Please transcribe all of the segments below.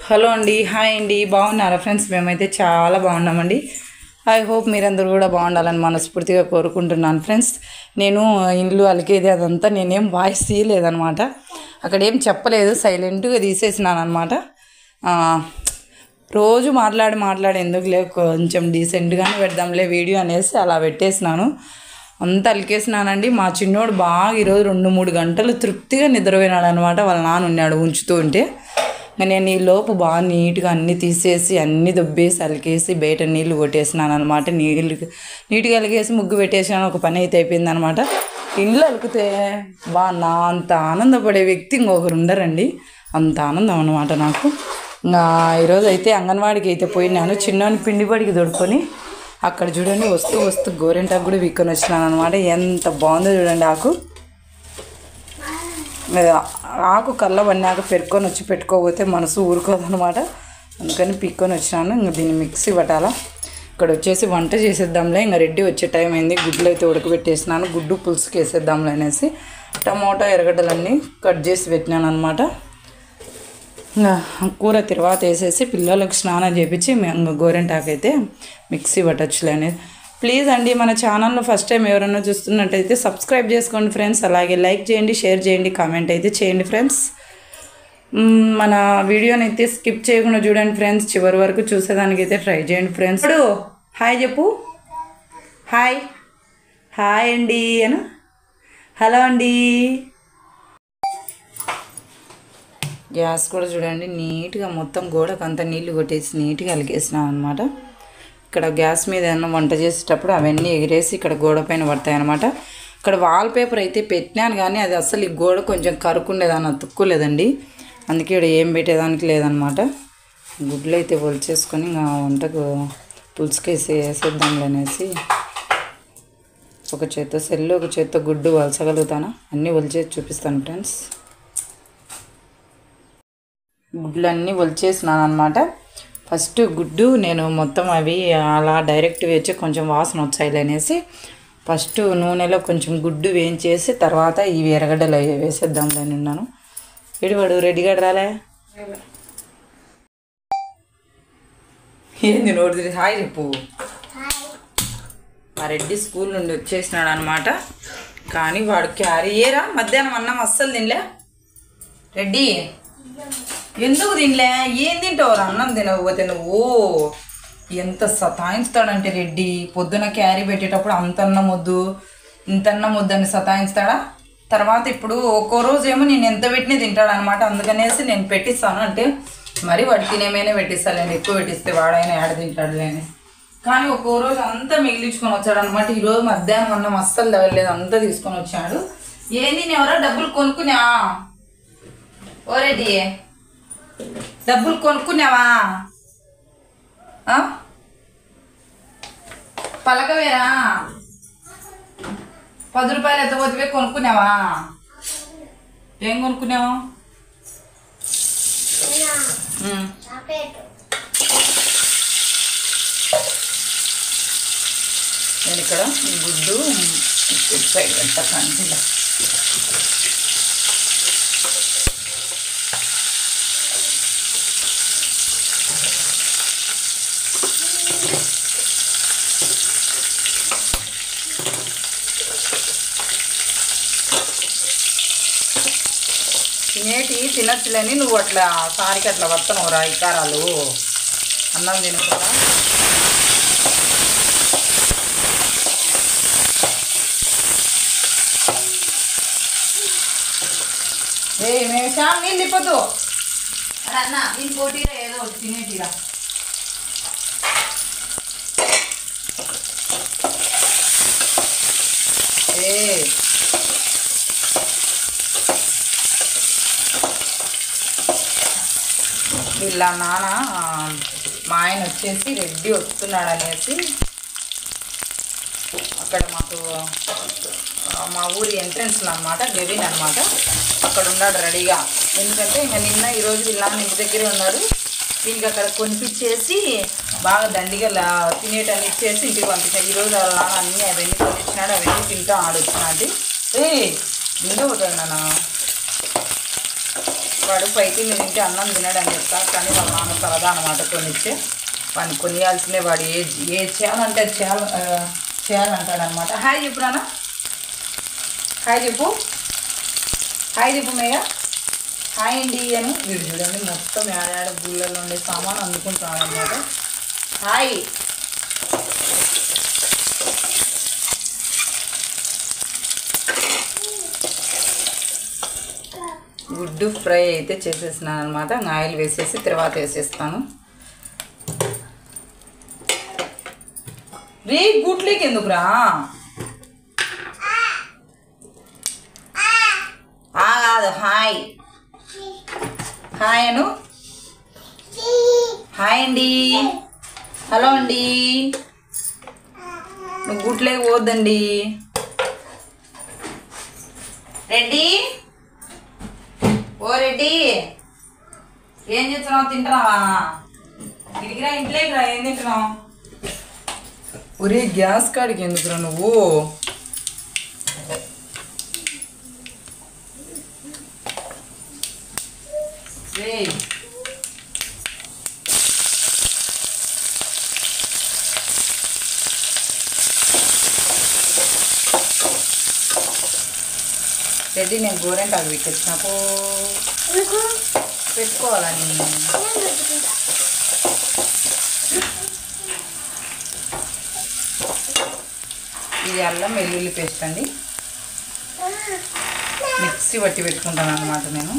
Hello అండి hi అండి బాగున్నారా ఫ్రెండ్స్ మేమైతే చాలా బాగున్నామండి ఐ హోప్ మీరందరూ కూడా బాగుండాలని మనస్ఫూర్తిగా కోరుకుంటున్నాను ఫ్రెండ్స్ నేను ఇల్లు అలికేది అదంతా నేనేం వాయిస్ తీయలేదనమాట అక్కడ ఏం చెప్పలేదు సైలెంట్గా తీసేసినాను అనమాట రోజు మాట్లాడి మాట్లాడి ఎందుకులే కొంచెం డీసెంట్గానే పెడదాంలే వీడియో అనేసి అలా పెట్టేసినాను అంత అలికేసినానండి మా చిన్నోడు బాగా ఈరోజు రెండు మూడు గంటలు తృప్తిగా నిద్రపోయినాడు అనమాట వాళ్ళ నాన్న ఉన్నాడు ఉంచుతూ ఉంటే ఇంకా నేను ఈ లోపు బాగా నీట్గా అన్నీ తీసేసి అన్నీ దొబ్బేసి అలికేసి బయట నీళ్లు కొట్టేసినాను అనమాట నీళ్ళు నీట్గా అలికేసి ముగ్గు పెట్టేసినాను ఒక పని అయితే అయిపోయింది అనమాట ఇల్లు అలికితే బా నా అంత ఆనందపడే వ్యక్తి ఇంకొకరు ఉండరండి అంత ఆనందం అనమాట నాకు ఇంకా ఈరోజు అయితే అంగన్వాడికి అయితే పోయినాను చిన్నోని పిండి బడికి దొడుకొని అక్కడ చూడండి వస్తూ వస్తూ గోరెంటాకు కూడా వీక్కొని వచ్చినాను అనమాట ఎంత బాగుందో చూడండి ఆకు మీద ఆకు కళ్ళ పన్నాక పెరుక్కొని వచ్చి పెట్టుకోకపోతే మనసు ఊరుకోదనమాట అందుకని పిక్కొని వచ్చినాను ఇంక దీన్ని మిక్సీ పట్టాలా ఇక్కడ వచ్చేసి వంట చేసేద్దాంలే ఇంకా రెడ్డి వచ్చే టైం అయింది గుడ్లు అయితే ఉడకబెట్టేసినాను గుడ్డు పులుసుకి వేసేద్దాంలే అనేసి టమోటా ఎర్రగడ్డలన్నీ కట్ చేసి పెట్టినాను అనమాట ఇంకా కూర తర్వాత వేసేసి పిల్లలకు స్నానం చేపించి మేము గోరెంటాకు అయితే మిక్సీ పట్టచ్చులే అనేది ప్లీజ్ అండి మన ఛానల్ను ఫస్ట్ టైం ఎవరైనా చూస్తున్నట్టయితే సబ్స్క్రైబ్ చేసుకోండి ఫ్రెండ్స్ అలాగే లైక్ చేయండి షేర్ చేయండి కామెంట్ అయితే చేయండి ఫ్రెండ్స్ మ్మ్, మన వీడియోని అయితే స్కిప్ చేయకుండా చూడండి ఫ్రెండ్స్ చివరి వరకు చూసేదానికి అయితే ట్రై చేయండి ఫ్రెండ్స్ ఇప్పుడు హాయ్ చెప్పు హాయ్ హాయ్ అండి అను హలో అండి గ్యాస్ కూడా చూడండి నీట్గా మొత్తం గోడకు అంతా నీళ్లు కొట్టేసి నీట్గా అలిగేసినాను అనమాట ఇక్కడ గ్యాస్ మీద ఏమన్నా వంట చేసేటప్పుడు అవన్నీ ఎగిరేసి ఇక్కడ గోడ పైన పడతాయి అనమాట ఇక్కడ వాల్ పేపర్ అయితే పెట్టినాను కానీ అది అసలు ఈ గోడ కొంచెం కరుకుండేదాన్ని అతుక్కోలేదండి అందుకే ఇక్కడ ఏం పెట్టేదానికి లేదనమాట గుడ్లు అయితే ఒలిచేసుకొని ఇంకా వంటకు పులుసుకేసి వేసేద్దాంలే అనేసి ఒక చేత్తో సెల్లు ఒక చేత్తో గుడ్డు వలచగలుగుతానా అన్నీ ఒలిచేసి చూపిస్తాను ఫ్రెండ్స్ గుడ్లన్నీ ఒలిచేసినాను అనమాట ఫస్ట్ గుడ్డు నేను మొత్తం అవి అలా డైరెక్ట్ వేచి కొంచెం వాసన వచ్చాయి అనేసి ఫస్ట్ నూనెలో కొంచెం గుడ్డు వేయించేసి తర్వాత ఇవి ఎర్రగడ్డలు అవి వేసేద్దాంలని ఉన్నాను ఇడివాడు రెడీగా రాలే ఏంది నోటి తెరిచి హాయ్ చెప్పు మా రెడ్డి స్కూల్ నుండి వచ్చేసినాడు అనమాట కానీ వాడు క్యారియరా మధ్యాహ్నం అన్నం అస్సలు తినలే రెడ్డి ఎందుకు తినలే ఏం తింటావు అన్నం తినకపోతే నువ్వు ఎంత సతాయిస్తాడంటే రెడ్డి పొద్దున క్యారీ పెట్టేటప్పుడు అంత అన్నం వద్దు ఇంత అన్నం వద్దని సతాయిస్తాడా తర్వాత ఇప్పుడు ఒక్కో రోజు ఏమో నేను ఎంత పెట్టినా తింటాడు అనమాట అందుకనేసి నేను పెట్టిస్తాను అంటే మరి వాడు తినేమైనా పెట్టిస్తాను ఎక్కువ పెట్టిస్తే వాడైనా ఆడ తింటాడు అని కానీ ఒక్కో రోజు అంతా మిగిలించుకొని వచ్చాడు అనమాట ఈరోజు మధ్యాహ్నం అన్నం అస్సలు తగలేదు అంతా తీసుకొని వచ్చాడు ఏంది నేను ఎవరో డబ్బులు కొనుక్కున్నా ఓ రెడ్డి డబ్బులు కొనుక్కున్నావా ఆ? పలకవేరా పది రూపాయలు ఎత్తపోతే కొనుక్కున్నావా ఏం కొనుక్కున్నావు ఉమ్. నేను ఇక్కడ ఈ గుడ్డు సైడ్ ఎంత కంటిలో తినేటి తినచ్చులేని నువ్వు అట్లా సారికి అట్లా వస్తున్నావు రా ఇకారాలు అన్నం తినకుండా ఏ మేము శ్యామ్ నీళ్ళు తిప్పొద్దు అరే అన్న దీని పోటీరా ఏదో ఒకటి తినేటిరా ఏ వీళ్ళ నాన్న మా ఆయన వచ్చేసి రెడ్డి వస్తున్నాడు అనేసి అక్కడ మాకు ఆ, మా ఊరి ఎంట్రన్స్లో అనమాట గెవిన్ అనమాట అక్కడ ఉన్నాడు రెడీగా ఎందుకంటే ఇంకా నిన్న ఈరోజు వీళ్ళ నాన్న ఇంటి దగ్గరే ఉన్నాడు దీనికి అక్కడ కొనిపించేసి బాగా దండిగా లా- తినేటన్ని ఇచ్చేసి ఇంటికి పంపించాడు ఈరోజు వాళ్ళ నాన్న అన్నీ అవన్నీ కొనిచ్చినాడు అవన్నీ తింటా ఆడొచ్చినాడు ఏ ఇంకే పోతాడు నాన్న వాడు పైకి నేను ఇంటి అన్నం తినడని చెప్తా కానీ వాళ్ళ నాన్న సరదా అనమాట కొనిచ్చే వాడిని కొనియాల్సిందే వాడు ఏ ఏ చేయాలంటే అది చేయాల ఆ, చేయాలంటాడు అనమాట హాయ్ చెప్పు నాన్న హాయ్ చెప్పు హాయ్ చెప్పు మేఘ హాయ్ అండి అని వీడు చూడండి మొత్తం ఏడాడ గుళ్ళల్లో ఉండే సామాన్ అందుకుంటున్నాడు అనమాట హాయ్ గుడ్డు ఫ్రై అయితే చేసేసినాను అనమాట ఆయిల్ వేసేసి తర్వాత వేసేస్తాను రీ గుట్లీకి ఎందుకురా ఆ కాదు హాయ్ హాయ్ అను హాయ్ అండి హలో అండి నువ్వు గుట్లేకి పోద్దండి రెడ్డి ఓ రెడ్డి ఏం చేస్తున్నావు తింటున్నావా ఇడిగిరా ఇంట్లోకి రా ఏం తింటున్నావు ఒరే గ్యాస్ కాడికి ఎందుకురా నువ్వు రేయ్ రెడ్డి నేను గోరెంటాకు విక్కించినప్పుడు పెట్టుకోవాలని ఇది అల్లం వెల్లుల్లి పేస్ట్ అండి మిక్సీ పట్టి పెట్టుకుంటాను అనమాట నేను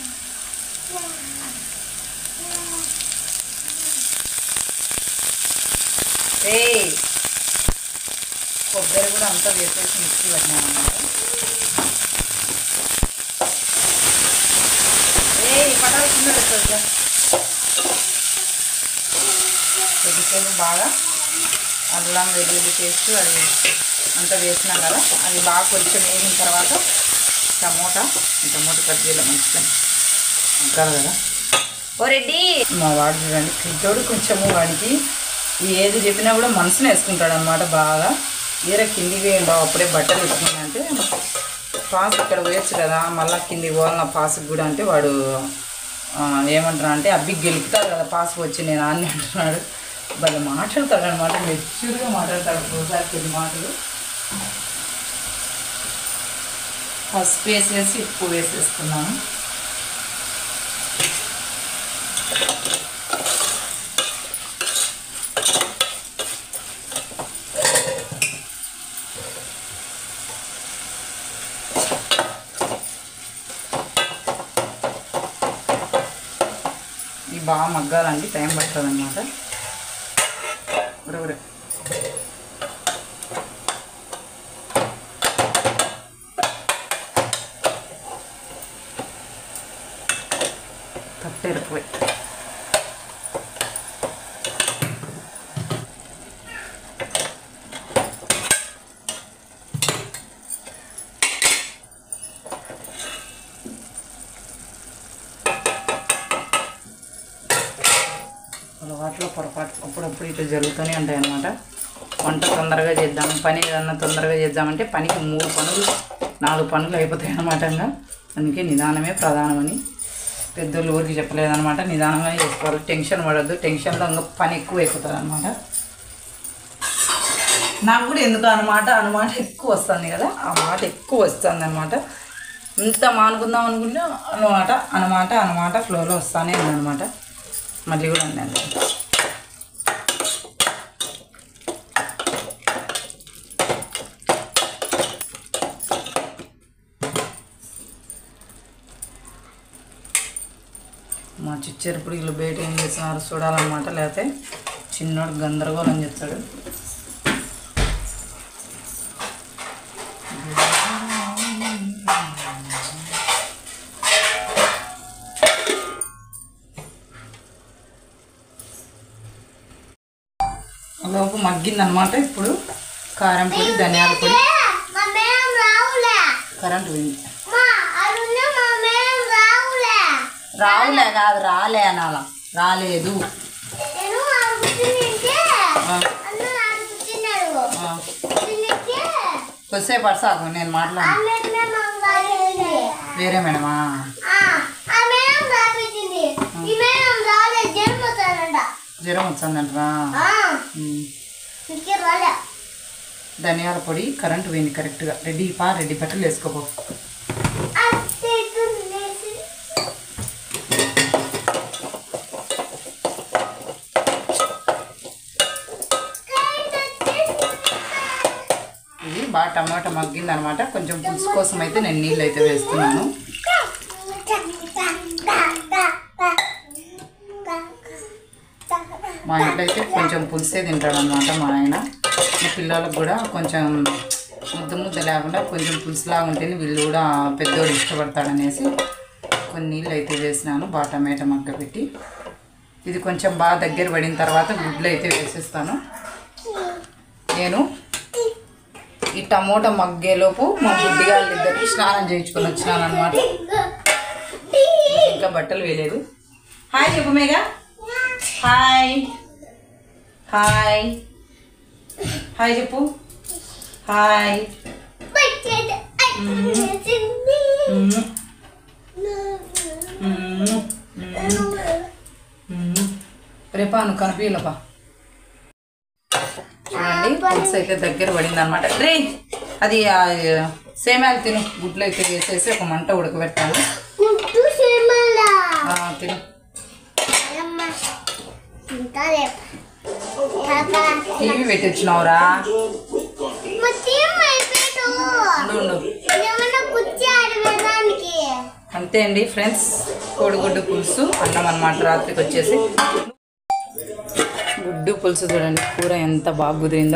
ఏ కొబ్బరి కూడా అంతా వేసేసి మిక్సీ పట్టినాను అనమాట ఏ పటాలు కింద పెట్టొద్దా కొద్దిసేపు బాగా అల్లం వెల్లుల్లి పేస్ట్ అది అంతా వేసినాం కదా అది బాగా కొంచెం వేగిన తర్వాత టమోటా ఈ టమోటా కట్ చేయాలి మంచిగా అంటారు కదా ఓ రెడ్డి మా వాడు చూడండి పిచ్చోడు కొంచెము వాడికి ఏది చెప్పినా కూడా మనసుని వేసుకుంటాడు అనమాట బాగా ఈర కిందికి వేయండి అప్పుడే బట్టలు వేసుకుందంటే పాస్ ఇక్కడ పోయొచ్చు కదా మళ్ళీ కిందికి పోవాలన్న పాస్కి కూడా అంటే వాడు ఆ, ఏమంటున్నా అంటే అబ్బి గెలుపుతారు కదా పాస్ వచ్చి నేను అన్ని అంటున్నాడు భలే మాట్లాడతాడు అనమాట మెచ్యూర్గా మాట్లాడతాడు ఒకసారి కొన్ని మాటలు పసుపు వేసేసి ఉప్పు వేసేస్తున్నాను ఇవి బాగా మగ్గాలండి టైం పడుతుంది అనమాట ఒరే తట్టెరిపోయి అలవాట్లో పొరపాటు అప్పుడప్పుడు ఇట్లా జరుగుతూనే ఉంటాయి అన్నమాట వంట తొందరగా చేద్దాం పని ఏదన్నా తొందరగా చేద్దామంటే పనికి మూడు పనులు నాలుగు పనులు అయిపోతాయి అన్నమాట ఇంకా. అందుకే నిదానమే ప్రధానమని పెద్దోళ్ళు ఊరికి చెప్పలేదన్నమాట నిదానంగా చేసుకోవాలి టెన్షన్ పడద్దు టెన్షన్లో ఇంకా పని ఎక్కువ అయిపోతుంది అనమాట నాకు కూడా ఎందుకు అనమాట అనమాట ఎక్కువ వస్తుంది కదా ఆ మాట ఎక్కువ వస్తుంది అనమాట ఇంత మానుకుందాం అనుకుంటే అనమాట అనమాట అనమాట ఫ్లోలో వస్తానే ఉందన్నమాట మళ్ళీ కూడా ఉందండి మా చిచ్చెరుపుడు వీళ్ళు బయట ఏం చేస్తున్నారు చూడాలన్నమాట లేకపోతే చిన్నోడు గందరగోళం చేస్తాడు లోపు మగ్గిందనమాట ఇప్పుడు కారం పొడి ధనియాల పొడి మా మేడం రావులే కరెంట్ పోయింది మా అరుణ మా మేడం రావులే రావులే కాదు రాలే అనాల రాలేదు నేను అడుగుతుంటే ఆ, అన్న అడుగుతున్నాడు ఆ. తింటే కొద్దిసేపు పడసాకు నేను మాట్లాడు ఆ మేడం రాలేదు వేరే మేడమా ఆ ఆ మేడం జ్వరం వచ్చిందంటరా ఆ, నీకే రాలే ధనియాల పొడి కరెంట్ పోయింది కరెక్ట్గా రెడీ పా రెడీ బట్టలు వేసుకోపో అత్తే తున్నేసి ఇది బాగా టమాటా మగ్గింది అనమాట కొంచెం పులుసు కోసం అయితే నేను నీళ్ళు అయితే వేస్తున్నాను మా ఇంట్లో అయితే కొంచెం పులుసే తింటాడు అనమాట మా ఆయన మా పిల్లలకు కూడా కొంచెం ముద్ద ముద్ద లేకుండా కొంచెం పులుసులాగా ఉంటేనే వీళ్ళు కూడా పెద్దోడు ఇష్టపడతాడనేసి కొన్ని నీళ్ళు అయితే వేసినాను బాగా టమాటా మగ్గ పెట్టి ఇది కొంచెం బాగా దగ్గర పడిన తర్వాత గుడ్లు అయితే వేసేస్తాను నేను ఈ టమోటా మగ్గేలోపు మా బుడ్డిగాళ్ళు ఇద్దరికి స్నానం చేయించుకొని వచ్చినాను అనమాట ఇంకా బట్టలు వేయలేదు హాయ్ చెప్పు మేఘా హాయ్ హాయ్ హాయ్ చెప్పు హాయ్ మ్మ్. మ్మ్. మ్మ్. రేపా నువ్వు కనిపించలేపా చూడండి పులుసు అయితే దగ్గర పడింది అనమాట రే అది ఆ, సేమ్యాలు తిను గుడ్లు అయితే వేసేసి ఒక మంట ఉడకబెట్టాను గుడ్డు సేమల్లా ఆ, తిను అమ్మ తింటాలే పాపా టీవీ పెట్టి వచ్చినావురా మొత్తం అయిపోయాడు ఉండు ఉండు ఏమన్నా కుర్చీ ఆడవేదానికి అంతే అండి ఫ్రెండ్స్ కోడిగుడ్డు పులుసు అన్నం అనమాట రాత్రికి వచ్చేసి గుడ్డు పులుసు చూడండి కూర ఎంత బాగా కుదిరిందో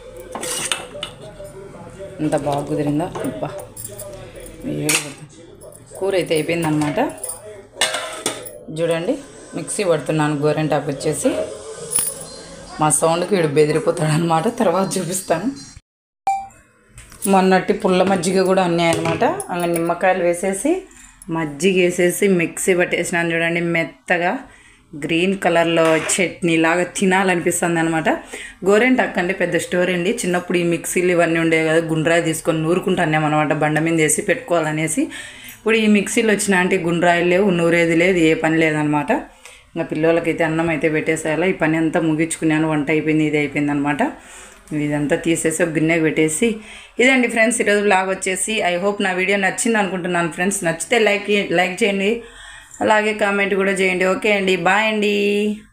ఎంత బాగా కుదిరిందో అబ్బా వేడి పడుతుంది. కూర అయితే అయిపోయింది అనమాట చూడండి మిక్సీ పడుతున్నాను గోరెంటాకు వచ్చేసి మా సౌండ్కి వీడు బెదిరిపోతాడు అనమాట తర్వాత చూపిస్తాను మొన్నటి పుల్ల మజ్జిగ కూడా ఉన్నాయన్నమాట అంగ నిమ్మకాయలు వేసేసి మజ్జిగ వేసేసి మిక్సీ పట్టేసినాను చూడండి మెత్తగా గ్రీన్ కలర్లో చట్నీ లాగా తినాలనిపిస్తుంది అనమాట గోరెంటాక్ అంటే పెద్ద స్టోరీ అండి చిన్నప్పుడు ఈ మిక్సీలు ఇవన్నీ ఉండేవి కదా గుండ్రాయి తీసుకొని నూరుకుంటానేం అనమాట బండ మీద వేసి పెట్టుకోవాలనేసి ఇప్పుడు ఈ మిక్సీలు వచ్చిన అంటే గుండ్రాయిలు లేవు నూరేది లేదు ఏ పని లేదనమాట ఇంకా పిల్లలకైతే అన్నం అయితే పెట్టేసేయాలి ఈ పని అంతా ముగించుకున్నాను వంట అయిపోయింది ఇది అయిపోయింది అనమాట ఇదంతా తీసేసి ఒక గిన్నెకి పెట్టేసి ఇదండి ఫ్రెండ్స్ ఈరోజు బ్లాగ్ వచ్చేసి ఐ హోప్ నా వీడియో నచ్చింది అనుకుంటున్నాను ఫ్రెండ్స్ నచ్చితే లైక్ లైక్ చేయండి అలాగే కామెంట్ కూడా చేయండి ఓకే అండి బాయ్ అండి